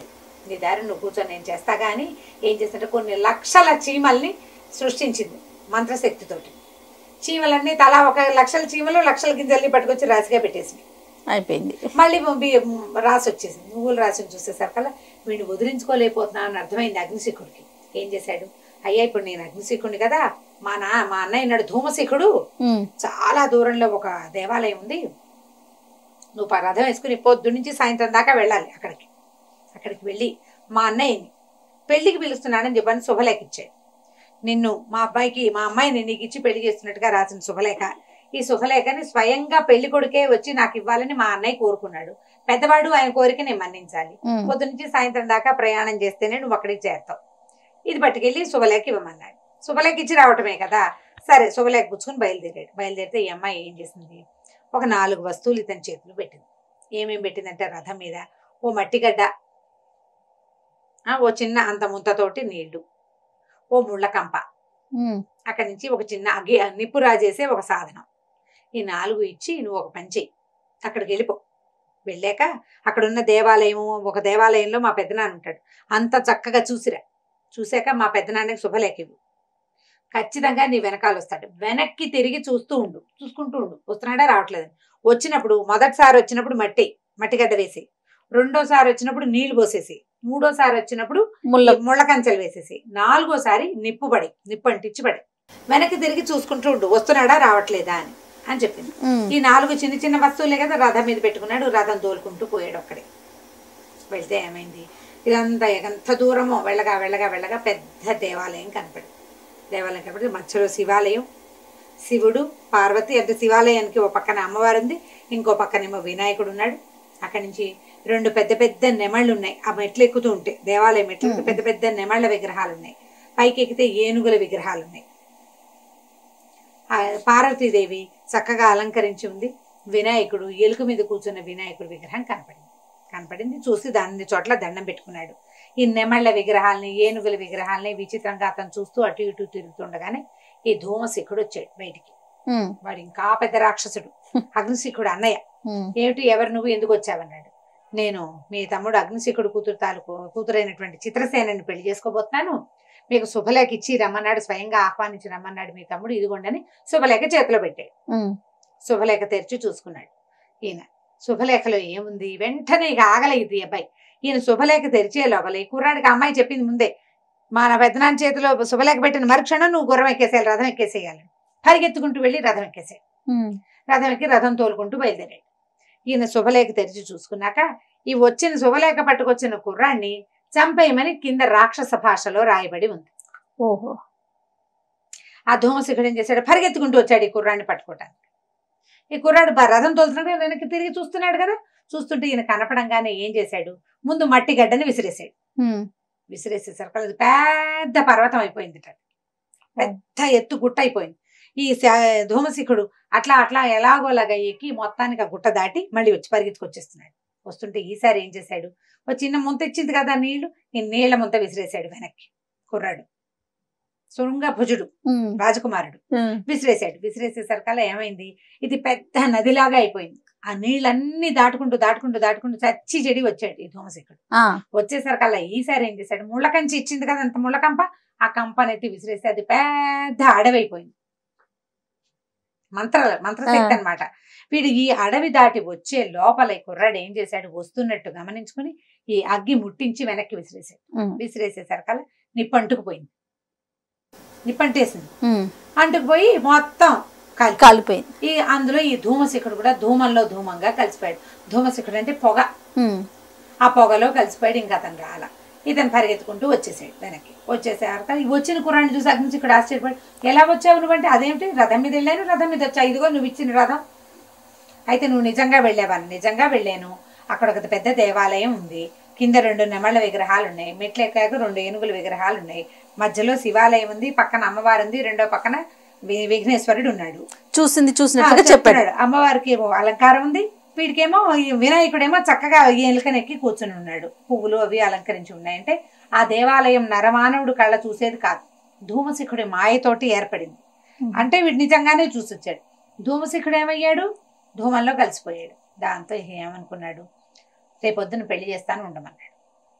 నీ దారి నువ్వు కూర్చొని నేను చేస్తా కానీ ఏం చేస్తుంటే కొన్ని లక్షల చీమల్ని సృష్టించింది మంత్రశక్తితోటి చీమలన్నీ తలా ఒక లక్షల చీమలు లక్షల గింజల్ని పట్టుకొచ్చి రాసిగా పెట్టేసింది అయిపోయింది మళ్ళీ బి- రాసి వచ్చేసింది నువ్వులు రాసి చూసేసరికల్లా వీడిని వదిలించుకోలేకపోతున్నా అని అర్థమైంది అగ్నిశిఖుడికి ఏం చేశాడు అయ్యా ఇప్పుడు నేను అగ్నిశిఖుడిని కదా మా నా మా అన్నయ్య ఉన్నాడు ధూమశిఖుడు ఉమ్, చాలా దూరంలో ఒక దేవాలయం ఉంది నువ్వు ప- రథం వేసుకుని పొద్దు నుంచి సాయంత్రం దాకా వెళ్ళాలి అక్కడికి అక్కడికి వెళ్ళి మా అన్నయ్యని పెళ్లికి పిలుస్తున్నానని చెప్పని శుభలేఖ ఇచ్చాడు నిన్ను మా అబ్బాయికి మా అమ్మాయిని నీకు ఇచ్చి పెళ్లి చేస్తున్నట్టుగా రాసిన శుభలేఖ ఈ శుభలేఖని స్వయంగా పెళ్లి కొడుకే వచ్చి నాకు ఇవ్వాలని మా అన్నయ్య కోరుకున్నాడు పెద్దవాడు ఆయన కోరిక నేను మన్నించాలి ఉమ్, పొద్దు నుంచి సాయంత్రం దాకా ప్రయాణం చేస్తేనే నువ్వు అక్కడికి చేరుతావు ఇది పట్టుకెళ్ళి శుభలేఖ ఇవ్వమన్నాడు శుభలేఖ ఇచ్చి రావటమే కదా సరే శుభలేఖ పుచ్చుకుని బయలుదేరాడు బయలుదేరితే ఈ అమ్మాయి ఏం చేసింది ఒక నాలుగు వస్తువులు ఇతని చేతులు పెట్టింది ఏమేం పెట్టిందంటే రథం మీద ఓ మట్టిగడ్డ ఆ, ఓ చిన్న అంత ముంతతోటి నీళ్లు ఓ ముళ్ళ కంప ఉమ్, అక్కడి నుంచి ఒక చిన్న అగ్గి నిప్పు రాజేసే ఒక సాధనం ఈ నాలుగు ఇచ్చి నువ్వు ఒక పని చెయ్యి అక్కడికి వెళ్ళిపో వెళ్ళాక అక్కడ ఉన్న దేవాలయము ఒక దేవాలయంలో మా పెద్దనాన్న ఉంటాడు అంత చక్కగా చూసిరా చూశాక మా పెద్దనాన్నకి శుభలేఖ ఇవ్వు ఖచ్చితంగా నీ వెనకాల వస్తాడు వెనక్కి తిరిగి చూస్తూ ఉండు చూసుకుంటూ ఉండు వస్తున్నాడా రావట్లేదు వచ్చినప్పుడు మొదటిసారి వచ్చినప్పుడు మట్టి మట్టి గడ్డ వేసి రెండోసారి వచ్చినప్పుడు నీళ్లు పోసేసి మూడోసారి వచ్చినప్పుడు ముళ్ళ ఈ ముళ్ళ కంచెలు వేసేసి నాలుగోసారి నిప్పు పడి నిప్పు అంటించి పడి వెనక్కి తిరిగి చూసుకుంటూ ఉండు వస్తున్నాడా రావట్లేదా అని అని చెప్పింది ఉమ్, ఈ నాలుగు చిన్న చిన్న వస్తువులే కదా రథం మీద పెట్టుకున్నాడు రథం తోలుకుంటూ పోయాడు ఒక్కడే వెళ్తే ఏమైంది ఇదంతా ఎంత దూరమో వెళ్ళగా వెళ్ళగా వెళ్ళగా పెద్ద దేవాలయం కనపడింది దేవాలయం కనపడి మధ్యలో శివాలయం శివుడు పార్వతి అంటే శివాలయానికి ఓ పక్కన అమ్మవారు ఉంది ఇంకో పక్కనేమో వినాయకుడు ఉన్నాడు అక్కడి నుంచి రెండు పెద్ద పెద్ద నెమళ్ళు ఉన్నాయి ఆ మెట్లు ఎక్కుతూ ఉంటే దేవాలయం మెట్లు ఎక్కుతూ పెద్ద పెద్ద నెమళ్ళ విగ్రహాలు ఉన్నాయి పైకి ఎక్కితే ఏనుగుల విగ్రహాలు ఉన్నాయి ఆ పార్వతీదేవి చక్కగా అలంకరించి ఉంది వినాయకుడు ఎలుక మీద కూర్చున్న వినాయకుడు విగ్రహం కనపడింది కనపడింది చూసి దాని చోట్ల దండం పెట్టుకున్నాడు ఈ నెమళ్ళ విగ్రహాలని ఏనుగుల విగ్రహాలని విచిత్రంగా అతను చూస్తూ అటు ఇటు తిరుగుతుండగానే ఈ ధూమశిఖుడు వచ్చాడు బయటికి ఉమ్, వాడు ఇంకా పెద్ద రాక్షసుడు అగ్నిశిఖుడు అన్నయ్య ఉమ్, ఏమిటి ఎవరు నువ్వు ఎందుకు వచ్చావన్నాడు నేను మీ తమ్ముడు అగ్నిశిఖుడు కూతురు తాలూకు కూతురైనటువంటి చిత్రసేనని పెళ్లి చేసుకోబోతున్నాను మీకు శుభలేఖ ఇచ్చి రమ్మన్నాడు స్వయంగా ఆహ్వానించి రమ్మన్నాడు మీ తమ్ముడు ఇదిగోండని శుభలేఖ చేతిలో పెట్టాడు ఉమ్, శుభలేఖ తెరిచి చూసుకున్నాడు ఈయన శుభలేఖలో ఏముంది వెంటనే ఇక ఆగలేదు ఈ అబ్బాయి ఈయన శుభలేఖ తెరిచే లోపల ఈ కుర్రాడికి అమ్మాయి చెప్పింది ముందే మా నా పెద్దనాన్న చేతిలో శుభలేఖ పెట్టిన మరుక్షణం నువ్వు గుర్రం ఎక్కేసేయాలి రథం ఎక్కేసేయాలి పరిగెత్తుకుంటూ వెళ్ళి రథం ఎక్కేసాడు ఉమ్, రథం ఎక్కి రథం తోలుకుంటూ బయలుదేరాడు ఈయన శుభలేఖ తెరిచి చూసుకున్నాక ఈ వచ్చిన శుభలేఖ పట్టుకొచ్చిన కుర్రాన్ని చంపేయమని కింద రాక్షస భాషలో రాయబడి ఉంది ఓహో ఆ ధూమశిఖుడు ఏం చేశాడు పరిగెత్తుకుంటూ వచ్చాడు ఈ కుర్రాన్ని పట్టుకోవటానికి ఈ కుర్రాడు బ- రథం తోలుతున్నాడు వెనక్కి తిరిగి చూస్తున్నాడు కదా చూస్తుంటే ఈయన కనపడంగానే ఏం చేశాడు ముందు మట్టి గడ్డని విసిరేసాడు ఉమ్, విసిరేసేసరికి అది పెద్ద పర్వతం అయిపోయింది అది. పెద్ద ఎత్తు గుట్ట అయిపోయింది ఈ శ- ధూమశిఖుడు అట్లా అట్లా ఎలాగోలాగా ఎక్కి మొత్తానికి ఆ గుట్ట దాటి మళ్ళీ వచ్చి పరిగెత్తుకొచ్చేస్తున్నాడు వస్తుంటే ఈసారి ఏం చేశాడు ఒక చిన్న ముంత ఇచ్చింది కదా నీళ్లు ఈ నీళ్ల ముంత విసిరేసాడు వెనక్కి కుర్రాడు శృంగ భుజుడు ఉమ్, రాజకుమారుడు ఉమ్, విసిరేసాడు విసిరేసేసరికల్లా ఏమైంది ఇది పెద్ద నదిలాగా అయిపోయింది ఆ నీళ్ళన్నీ దాటుకుంటూ దాటుకుంటూ దాటుకుంటూ చచ్చి చెడి వచ్చాడు ఈ ధూమశిఖుడు ఆ, వచ్చేసరికల్లా ఈసారి ఏం చేశాడు ముళ్ళ కంచి ఇచ్చింది కదా అంత ముళ్ళ కంప ఆ కంపనెత్తి విసిరేసి అది పెద్ద అడవి అయిపోయింది మంత్ర మంత్రశక్తి ఆ. అన్నమాట వీడు ఈ అడవి దాటి వచ్చే లోపల ఈ కుర్రాడు ఏం చేశాడు వస్తున్నట్టు గమనించుకుని ఈ అగ్గి ముట్టించి వెనక్కి విసిరేసాడు ఉమ్, విసిరేసేసరికల్లా నిప్పు అంటుకుపోయింది నిప్పు అంటేసింది ఉమ్, అంటుకుపోయి మొత్తం కాలి కాలిపోయింది ఈ అందులో ఈ ధూమశిఖుడు కూడా ధూమంలో ధూమంగా కలిసిపోయాడు ధూమశిఖుడు అంటే పొగ ఉమ్, ఆ పొగలో కలిసిపోయాడు ఇంకా అతను రాల ఇతను పరిగెత్తుకుంటూ వచ్చేసాడు వెనక్కి వచ్చేసే అర్థం ఈ వచ్చిన కుర్రాన్ని చూసి అగ్ని ఇక్కడ ఆశ్చర్యపడి ఎలా వచ్చావు నువ్వంటే అదేమిటి రథం మీద వెళ్ళాను రథం మీద వచ్చా ఇదిగో నువ్వు ఇచ్చిన రథం అయితే నువ్వు నిజంగా వెళ్ళావని నిజంగా వెళ్ళాను అక్కడ ఒక పెద్ద దేవాలయం ఉంది కింద రెండు నెమళ్ళ విగ్రహాలు ఉన్నాయి మెట్లు ఎక్కాక రెండు ఏనుగుల విగ్రహాలు ఉన్నాయి మధ్యలో శివాలయం ఉంది పక్కన అమ్మవారు ఉంది రెండో పక్కన వి- విఘ్నేశ్వరుడు ఉన్నాడు చూసింది ఆ, చూసినట్టుగా చెప్పాడు చెప్తున్నాడు అమ్మవారికి ఏమో అలంకారం ఉంది వీడికేమో ఈ వినాయకుడేమో చక్కగా ఎలుకనెక్కి కూర్చుని ఉన్నాడు పువ్వులు అవి అలంకరించి ఉన్నాయంటే ఆ దేవాలయం నరమానవుడు కళ్ళ చూసేది కాదు ధూమశిఖుడి మాయతోటి ఏర్పడింది అంటే వీడు నిజంగానే చూసొచ్చాడు ధూమశిఖుడు ఏమయ్యాడు ధూమంలో కలిసిపోయాడు దాంతో ఏమనుకున్నాడు రేపొద్దున పెళ్లి చేస్తాను ఉండమన్నాడు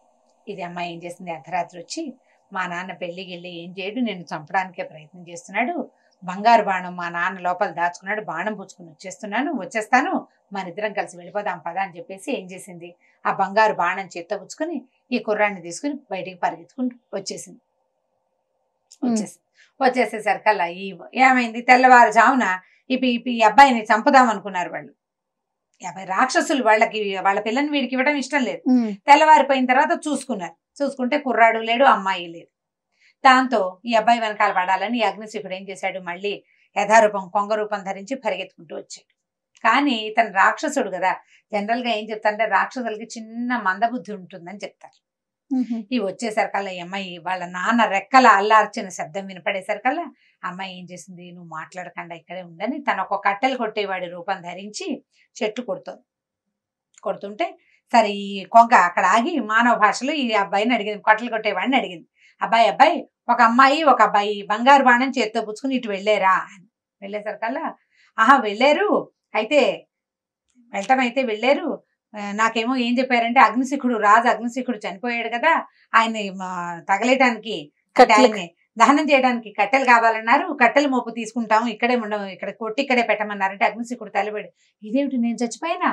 ఇది అమ్మాయి ఏం చేసింది అర్ధరాత్రి వచ్చి మా నాన్న పెళ్లికి వెళ్ళి ఏం చేయడు నేను చంపడానికే ప్రయత్నం చేస్తున్నాడు బంగారు బాణం మా నాన్న లోపల దాచుకున్నాడు బాణం పుచ్చుకుని వచ్చేస్తున్నాను వచ్చేస్తాను మన ఇద్దరం కలిసి వెళ్ళిపోదాం పదా అని చెప్పేసి ఏం చేసింది ఆ బంగారు బాణం చేత్తో పుచ్చుకొని ఈ కుర్రాన్ని తీసుకుని బయటికి పరిగెత్తుకుంటూ వచ్చేసింది వచ్చేసి వచ్చేసేసరికల్లా ఈ ఏమైంది తెల్లవారుజామున ఇప్పు ఇప్పు ఈ అబ్బాయిని చంపుదాం అనుకున్నారు వాళ్ళు ఈ అబ్బాయి రాక్షసులు వాళ్ళకి వాళ్ళ పిల్లని వీడికి ఇవ్వడం ఇష్టం లేదు ఉమ్, తెల్లవారిపోయిన తర్వాత చూసుకున్నారు చూసుకుంటే కుర్రాడు లేడు అమ్మాయి లేదు దాంతో ఈ అబ్బాయి వెనకాల పడాలని ఈ అగ్నిశిఖుడు ఏం చేశాడు మళ్ళీ యథారూపం కొంగ రూపం ధరించి పరిగెత్తుకుంటూ వచ్చాడు కానీ ఇతను రాక్షసుడు కదా జనరల్ గా ఏం చెప్తారంటే రాక్షసులకి చిన్న మందబుద్ధి ఉంటుందని చెప్తారు ఉమ్, ఈ వచ్చేసరికల్లా ఈ అమ్మాయి వాళ్ళ నాన్న రెక్కల అల్లార్చిన శబ్దం వినపడేసరికల్లా అమ్మాయి ఏం చేసింది నువ్వు మాట్లాడకుండా ఇక్కడే ఉండని తను ఒక కట్టెలు కొట్టేవాడి రూపం ధరించి చెట్టు కొడుతుంది కొడుతుంటే సరే ఈ కొంగ అక్కడ ఆగి మానవ భాషలో ఈ అబ్బాయిని అడిగింది కట్టెలు కొట్టేవాడిని అడిగింది అబ్బాయి అబ్బాయి ఒక అమ్మాయి ఒక అబ్బాయి బంగారు బాణం చేత్తో పుచ్చుకుని ఇటు వెళ్ళారా అని వెళ్ళేసరికల్లా ఆహా వెళ్ళారు అయితే వెళ్ళటం అయితే వెళ్ళారు ఆ, నాకేమో ఏం చెప్పారంటే అగ్నిశిఖుడు రాజు అగ్నిశిఖుడు చనిపోయాడు కదా ఆయన్ని మా, తగలేయటానికి అంటే కట్టెలు- ఆయన్ని దహనం చేయడానికి కట్టెలు కావాలన్నారు కట్టెలు మోపు తీసుకుంటాము ఇక్కడే ఉండవు ఇక్కడ కొట్టి ఇక్కడే పెట్టమన్నారంటే అగ్నిశిఖుడు తలబడి ఇదేమిటి నేను చచ్చిపోయినా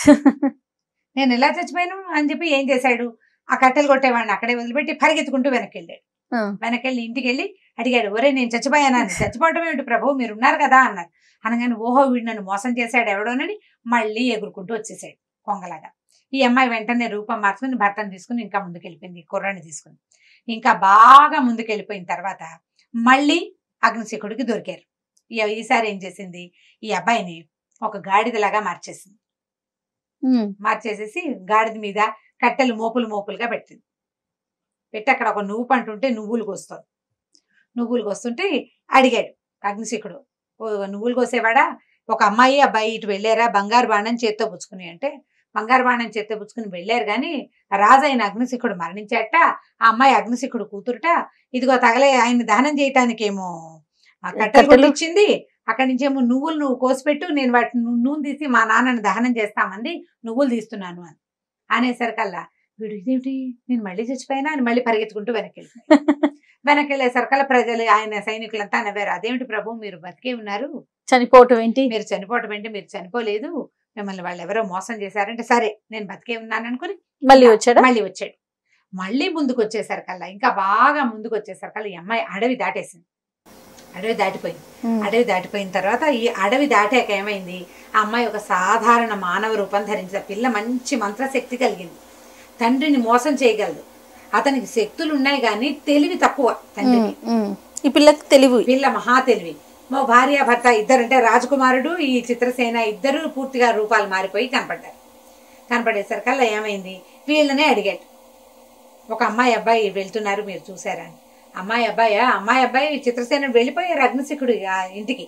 నేను ఎలా చచ్చిపోయాను అని చెప్పి ఏం చేశాడు ఆ కట్టెలు కొట్టేవాడిని అక్కడే వదిలిపెట్టి పరిగెత్తుకుంటూ వెనక్కి వెళ్ళాడు ఆ. వెనకెళ్ళి ఇంటికి వెళ్ళి అడిగాడు ఒరే నేను చచ్చిపోయానా అని చచ్చిపోవటం ఏమిటి ప్రభు మీరు ఉన్నారు కదా అన్నారు అనగానే ఓహో వీడు నన్ను మోసం చేశాడు ఎవడోనని మళ్ళీ ఎగురుకుంటూ వచ్చేసాడు కొంగలాగా ఈ అమ్మాయి వెంటనే రూపం మార్చుకుని భర్తను తీసుకుని ఇంకా ముందుకెళ్ళిపోయింది ఈ కుర్రాన్ని తీసుకుని ఇంకా బాగా ముందుకెళ్ళిపోయిన తర్వాత మళ్ళీ అగ్నిశిఖుడికి దొరికారు ఈ- ఈసారి ఏం చేసింది ఈ అబ్బాయిని ఒక గాడిదలాగా మార్చేసింది ఉమ్, మార్చేసేసి గాడిద మీద కట్టెలు మోపులు మోపులుగా పెట్టింది పెట్టి అక్కడ ఒక నువ్వు పంట ఉంటే నువ్వులు కోస్తుంది నువ్వులు కోస్తుంటే అడిగాడు అగ్నిశిఖుడు "ఓ, నువ్వులు కోసేవాడా ఒక అమ్మాయి అబ్బాయి ఇటు వెళ్ళారా బంగారు బాణం చేత్తో పుచ్చుకుని అంటే బంగారు బాణం చేత్తో పుచ్చుకుని వెళ్ళారు కానీ రాజైన అగ్నిశిఖుడు మరణించాట ఆ అమ్మాయి అగ్నిశిఖుడు కూతురుట ఇదిగో తగలే ఆయన దహనం చేయటానికేమో ఆ కట్టెలు కట్టెలు. కొట్టించింది అక్కడి నుంచి ఏమో నువ్వులు నువ్వు కోసిపెట్టు నేను వాటిని ను- నూనె తీసి మా నాన్నని దహనం చేస్తామంది నువ్వులు తీస్తున్నాను అని అనేసరికల్లా వీడు ఇదేమిటి నేను మళ్ళీ చచ్చిపోయినా అని మళ్ళీ పరిగెత్తుకుంటూ వెనక్కి వెళ్ళిపోయాడు. వెనక్కి వెళ్ళేసరికల్లా ప్రజలు ఆయన సైనికులంతా నవ్వారు అదేమిటి ప్రభు మీరు బతికే ఉన్నారు చనిపోవటం ఏంటి మీరు చనిపోవటం ఏంటి మీరు చనిపోలేదు మిమ్మల్ని వాళ్ళు ఎవరో మోసం చేశారంటే సరే నేను బతికే ఉన్నాను అనుకుని మళ్ళీ వచ్చాడా మళ్ళీ వచ్చాడు మళ్ళీ ముందుకు వచ్చేసరికల్లా ఇంకా బాగా ముందుకు వచ్చేసరికల్లా ఈ అమ్మాయి అడవి దాటేసింది అడవి దాటిపోయింది ఉమ్, అడవి దాటిపోయిన తర్వాత ఈ అడవి దాటాక ఏమైంది ఆ అమ్మాయి ఒక సాధారణ మానవ రూపం ధరించిన పిల్ల మంచి మంత్రశక్తి కలిగింది తండ్రిని మోసం చేయగలదు అతనికి శక్తులు ఉన్నాయి కానీ తెలివి తక్కువ ఉమ్, తండ్రికి ఉమ్. ఈ పిల్లకి తెలివి పిల్ల మహా తెలివి మా భార్య భర్త ఇద్దరంటే రాజకుమారుడు ఈ చిత్రసేన ఇద్దరు పూర్తిగా రూపాలు మారిపోయి కనపడ్డారు కనపడేసరికల్లా ఏమైంది వీళ్ళనే అడిగాడు ఒక అమ్మాయి అబ్బాయి వెళ్తున్నారు మీరు చూసారా అని అమ్మాయి అబ్బాయి అమ్మాయి అబ్బాయి చిత్రసేన వెళ్ళిపోయారు అగ్నిశిఖుడు ఆ ఇంటికి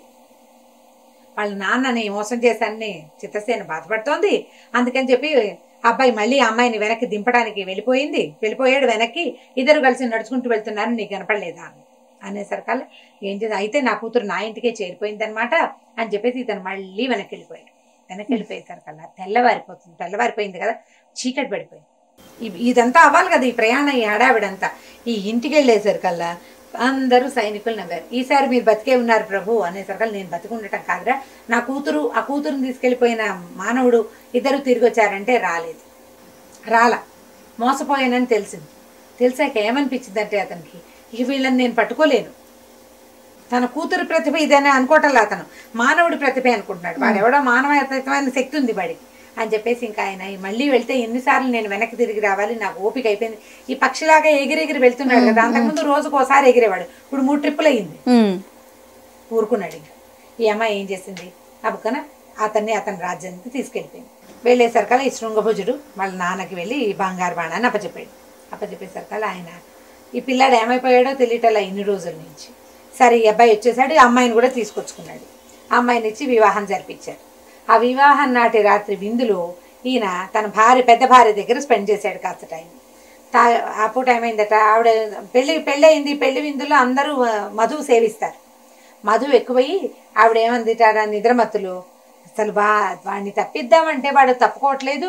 వాళ్ళ నాన్నని మోసం చేశానని చిత్రసేన బాధపడుతోంది అందుకని చెప్పి అబ్బాయి మళ్ళీ ఆ అమ్మాయిని వెనక్కి దింపడానికి వెళ్ళిపోయింది వెళ్ళిపోయాడు వెనక్కి ఇద్దరు కలిసి నడుచుకుంటూ వెళ్తున్నారు నీకు కనపడలేదా అని అనేసరికల్లా ఏం చేసి అయితే నా కూతురు నా ఇంటికే చేరిపోయింది అనమాట అని చెప్పేసి ఇతను మళ్ళీ వెనక్కి వెళ్ళిపోయాడు వెనక్కి వెళ్ళిపోయేసరికల్లా తెల్లవారిపోతుంది తెల్లవారిపోయింది కదా చీకటి పడిపోయింది ఇ- ఇదంతా అవ్వాలి కదా ఈ ప్రయాణం ఈ హడావిడంతా ఈ ఇంటికి వెళ్ళేసరికల్లా అందరూ సైనికులు నవ్వారు ఈసారి మీరు బతికే ఉన్నారు ప్రభు అనేసరికల్లా నేను బతికి ఉండటం కాదురా నా కూతురు ఆ కూతురుని తీసుకెళ్ళిపోయిన మానవుడు ఇద్దరు తిరిగి వచ్చారంటే రాలేదు రాలా మోసపోయానని తెలిసింది తెలిసాక ఏమనిపించిందంటే అతనికి ఇక వీళ్ళని నేను పట్టుకోలేను తన కూతురు ప్రతిభ ఇదని అనుకోవటంలా అతను మానవుడి ప్రతిభ అనుకుంటున్నాడు వాడు ఎవడో మానవతత్వమైన శక్తి ఉంది వాడికి అని చెప్పేసి ఇంకా ఆయన మళ్ళీ వెళ్తే ఎన్నిసార్లు నేను వెనక్కి తిరిగి రావాలి నాకు ఓపిక అయిపోయింది ఈ పక్షిలాగా ఎగిరెగిరి వెళ్తున్నాడు కదా అంతకుముందు రోజుకు ఒకసారి ఎగిరేవాడు ఇప్పుడు మూడు ట్రిప్పులు అయ్యింది ఉమ్, ఊరుకున్నాడు ఇంకా ఈ అమ్మాయి ఏం చేసింది అబ్బుకన అతన్ని అతని రాజ్యానికి తీసుకెళ్ళిపోయింది వెళ్ళేసరికల్లా ఈ శృంగభుజుడు వాళ్ళ నాన్నకి వెళ్ళి ఈ బంగారు బాణాన్ని అప్పచెప్పాడు అప్పచెప్పేసరికల్లా ఆయన ఈ పిల్లాడు ఏమైపోయాడో తెలియటలా ఇన్ని రోజుల నుంచి సరే ఈ అబ్బాయి వచ్చేసాడు ఈ అమ్మాయిని కూడా తీసుకొచ్చుకున్నాడు ఆ అమ్మాయిని ఇచ్చి వివాహం జరిపించారు ఆ వివాహం నాటి రాత్రి విందులో ఈయన తన భార్య పెద్ద భార్య దగ్గర స్పెండ్ చేశాడు కాస్త టైం తా అప్పుడు ఏమైందట ఆవిడ పెళ్లి పెళ్ళి అయింది పెళ్లి విందులో అందరూ ఆ, మధువు సేవిస్తారు మధు ఎక్కువయ్యి ఆవిడ ఏమంది నిద్రమత్తులు అసలు బా వాడిని తప్పిద్దామంటే వాడు తప్పుకోవట్లేదు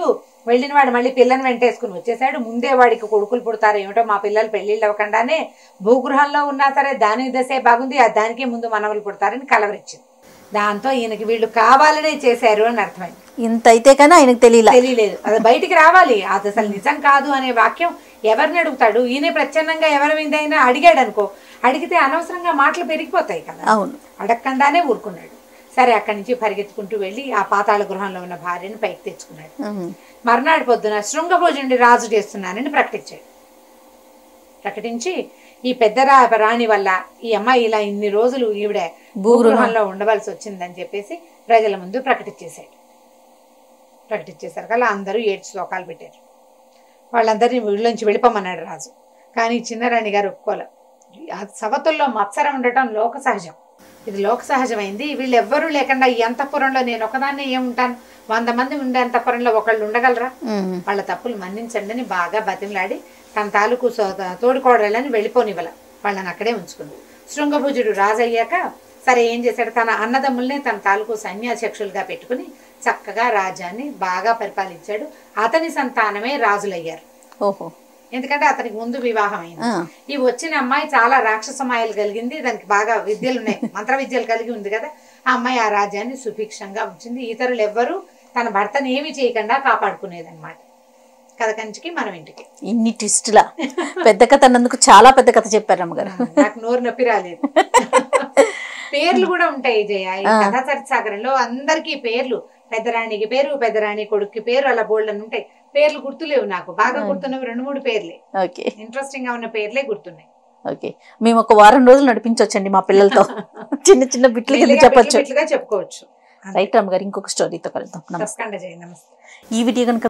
వెళ్ళిన వాడు మళ్ళీ పిల్లని వెంటేసుకుని వచ్చేసాడు ముందే వాడికి కొడుకులు పుడతారు ఏమిటో మా పిల్లలు పెళ్లిళ్ళు అవ్వకుండానే భూగృహంలో ఉన్నా సరే దాని దశే బాగుంది ఆ దానికే ముందు మనవలు పుడతారని కలవరిచ్చింది దాంతో ఈయనకి వీళ్ళు కావాలనే చేశారు అని అర్థమైంది ఇంత అయితే కానీ ఆయనకు తెలియలా తెలియలేదు అది బయటికి రావాలి అది అసలు నిజం కాదు అనే వాక్యం ఎవరిని అడుగుతాడు ఈయనే ప్రచ్ఛన్నంగా ఎవరి మీదైనా అడిగాడు అనుకో అడిగితే అనవసరంగా మాటలు పెరిగిపోతాయి కదా అవును అడగకుండానే ఊరుకున్నాడు సరే అక్కడి నుంచి పరిగెత్తుకుంటూ వెళ్ళి ఆ పాతాళ గృహంలో ఉన్న భార్యను పైకి తెచ్చుకున్నాడు ఉమ్. మర్నాడు పొద్దున శృంగభోజుడి రాజు చేస్తున్నానని ప్రకటించాడు ప్రకటించి ఈ పెద్ద రా- రాణి వల్ల ఈ అమ్మాయి ఇలా ఇన్ని రోజులు ఈవిడ భూగృహంలో ఉండవలసి వచ్చిందని చెప్పేసి ప్రజల ముందు ప్రకటించేశాడు ప్రకటించేశారు కదా అందరూ ఏడ్చి శోకాలు పెట్టారు వాళ్ళందరినీ ఊళ్ళోంచి వెళ్ళిపోమన్నాడు రాజు కానీ చిన్నరాణి గారు ఒప్పుకోలే ఆ సవతుల్లో మత్సరం ఉండటం లోక సహజం ఇది లోక సహజమైంది వీళ్ళు ఎవ్వరూ లేకుండా ఈ అంతఃపురంలో నేను ఒకదాన్నే ఏముంటాను వంద మంది ఉండే అంతఃపురంలో ఒకళ్ళు ఉండగలరా ఉమ్. వాళ్ళ తప్పులు మన్నించండి అని బాగా బతిమలాడి తన తాలూకు సో- తోడుకోడలని వెళ్ళిపోనివ్వల వాళ్ళని అక్కడే ఉంచుకుంది శృంగభుజుడు రాజు అయ్యాక సరే ఏం చేశాడు తన అన్నదమ్ముల్నే తన తాలూకు సన్యాసక్షులుగా పెట్టుకుని చక్కగా రాజ్యాన్ని బాగా పరిపాలించాడు అతని సంతానమే రాజులయ్యారు ఓహో ఎందుకంటే అతనికి ముందు వివాహం అయింది ఆ. ఈ వచ్చిన అమ్మాయి చాలా రాక్షస మాయలు కలిగింది దానికి బాగా విద్యలు ఉన్నాయి మంత్ర విద్యలు కలిగి ఉంది కదా ఆ అమ్మాయి ఆ రాజ్యాన్ని సుభిక్షంగా ఉంచింది ఇతరులు ఎవ్వరూ తన భర్తను ఏమీ చేయకుండా కాపాడుకునేది అనమాట కథ కంచికి మనం ఇంటికి ఇన్ని ట్విస్టులా పెద్ద కథ అన్నందుకు చాలా పెద్ద కథ చెప్పారు అమ్మగారు నాకు నోరు నొప్పి రాలేదు పేర్లు కూడా ఉంటాయి జయ ఈ ఆ. కథా చరిత్సాగరంలో అందరికీ పేర్లు పెద్దరాణికి పేరు పెద్దరాణి కొడుక్కి పేరు అలా బోల్డ్ అని ఉంటాయి పేర్లు గుర్తులేవు నాకు బాగా ఆ. గుర్తున్నవి రెండు మూడు పేర్లే ఓకే ఇంట్రెస్టింగ్ గా ఉన్న పేర్లే గుర్తున్నాయి ఓకే మేము ఒక వారం రోజులు నడిపించవచ్చండి మా పిల్లలతో చిన్న చిన్న బిట్లు కింద మెల్లిగా చెప్పొచ్చు బిట్లు బిట్లుగా చెప్పుకోవచ్చు రైట్ అమ్మగారు ఇంకొక స్టోరీతో కలుద్దాం నమస్తే తప్పకుండా జయ నమస్తే ఈ వీడియో కనుక